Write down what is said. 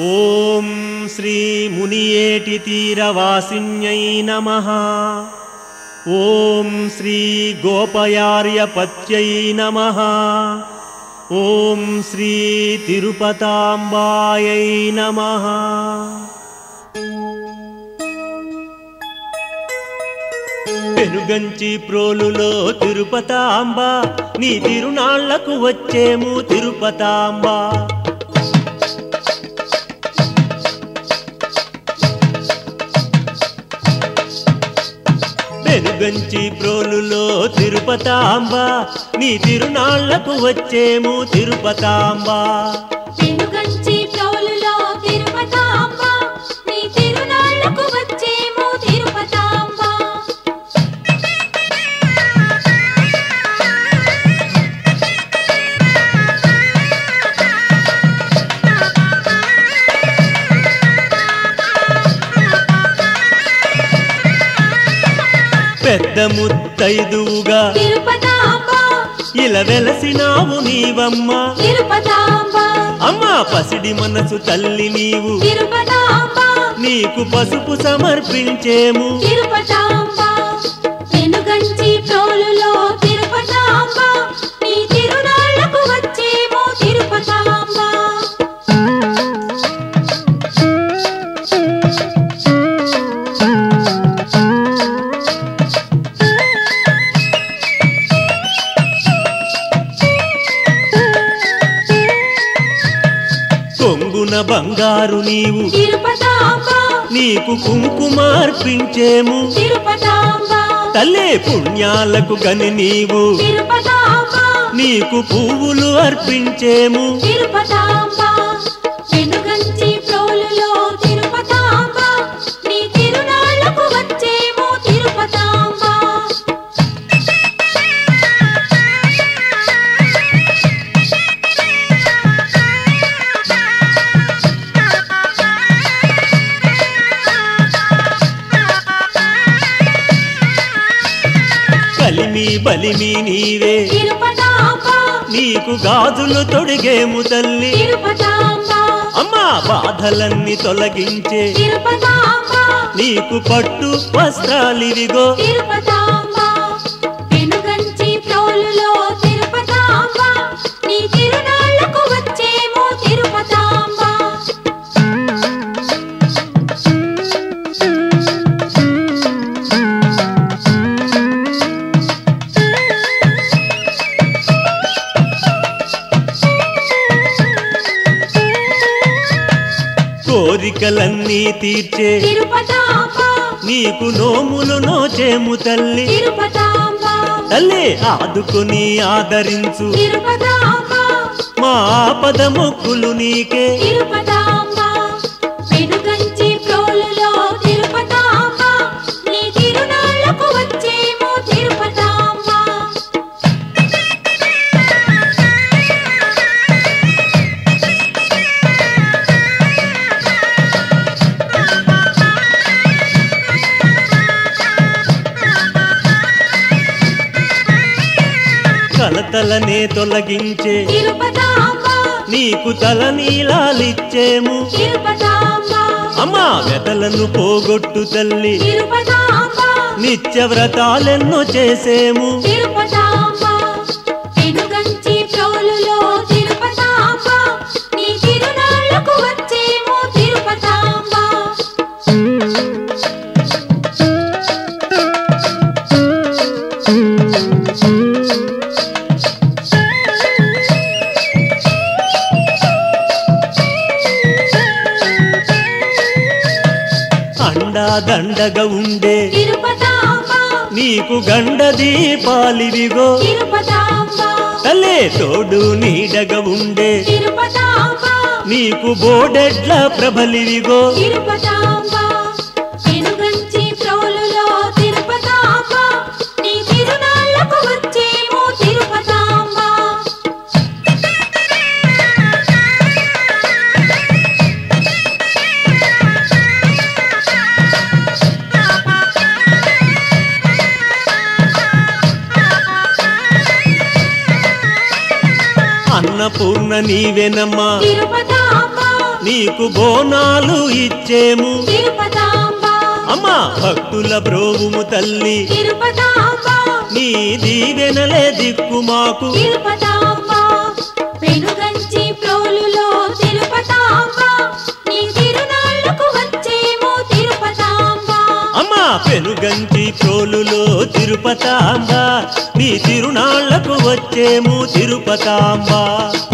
ఓం శ్రీ మునియేటి తీరవాసిన్యై నమ ఓం శ్రీ గోపయార్యపత్యై నమ ఓం శ్రీ తిరుపతాంబాయై నమ పెనుగంచి ప్రోలులో తిరుపతాంబ నీ తిరునాళ్లకు వచ్చేము తిరుపతాంబ పెనుగంచి ప్రోలులో తిరుపతాంబ నీ తిరునాళ్లకు వచ్చేము తిరుపతాంబ వెనుగంచి ప్రోలులో తిరుపతాంబ నీ తిరునాళ్లకు వచ్చేమో తిరుపతాంబ పెద్ద ముత్తైదువుగా తిరుపతాంబ ఇలా వెలసినావు నీవమ్మ తిరుపతాంబ అమ్మా పసిడి మనసు తల్లి నీవు తిరుపతాంబ నీకు పసుపు సమర్పించేము తిరుపతాంబ వెనుగంచి ప్రోలులో తిరుపతాంబ నీ తిరునాళ్లకు వచ్చేమో తిరుపతాంబ కొంగున బంగారు నీవు తిరుపతాంబ నీకు కుంకుమార్పించేము తిరుపతాంబ తల్లే పుణ్యాలకు గని నీవు తిరుపతాంబ నీకు పువ్వులు అర్పించేము తిరుపతాంబ వెనుగంచి ప్రోలులో తిరుపతాంబ నీ తిరునాళ్లకు వచ్చేమో తిరుపతాంబ కలిమి బలిమి నీవే తిరుపతాంబ నీకు గాజులు తొడిగేము తల్లి తిరుపతాంబ అమ్మా బాధలన్నీ తొలగించే తిరుపతాంబ నీకు పట్టు వస్త్రాలివిగో తిరుపతాంబ వెనుగంచి ప్రోలులో తిరుపతాంబ నీ తిరునాళ్లకు వచ్చేమో తిరుపతాంబ కోరికలన్నీ తీర్చే తిరుపతాంబ నీకు నోములు నోచేము తల్లి తిరుపతాంబ తల్లి ఆదుకుని ఆదరించు తిరుపతాంబ మా ఆపద మొక్కులు నీకే తిరుపతాంబ వెనుగంచి ప్రోలులో తిరుపతాంబ నీ తిరునాళ్లకు వచ్చేమో తిరుపతాంబ కలతలనే తొలగించే తిరుపతాంబ నీకు తల నీలాలిచ్చేము తిరుపతాంబ అమ్మా వెతలను పోగొట్టు తల్లి తిరుపతాంబ నిత్య వ్రతాలెన్నో చేసేము తిరుపతాంబ వెనుగంచి ప్రోలులో తిరుపతాంబ నీ తిరునాళ్లకు వచ్చేమో తిరుపతాంబ అండా దండగా ఉండే తిరుపతాంబ నీకు గండ దీపాలివిగో తిరుపతాంబ తల్లే తోడు నీడగా ఉండే తిరుపతాంబ నీకు బోడెడ్ల ప్రభలివిగో తిరుపతాంబ వెనుగంచి ప్రోలులో తిరుపతాంబ నీ తిరునాళ్లకు వచ్చేమో తిరుపతాంబ అన్నపూర్ణ నీవెనమ్మా తిరుపతాంబ నీకు బోనాలు ఇచ్చేము తిరుపతాంబ అమ్మా భక్తుల బ్రోవుము తల్లి తిరుపతాంబ నీ దీవెనలే దిక్కు మాకు తిరుపతాంబ పెనుగంచి ప్రోలులో తిరుపతాంబ నీ తిరునాళ్లకు వచ్చేమో తిరుపతాంబ అమ్మా పెనుగంచి ప్రోలులో తిరుపతాంబ నీ తిరునాళ్లకు వచ్చేము తిరుపతాంబ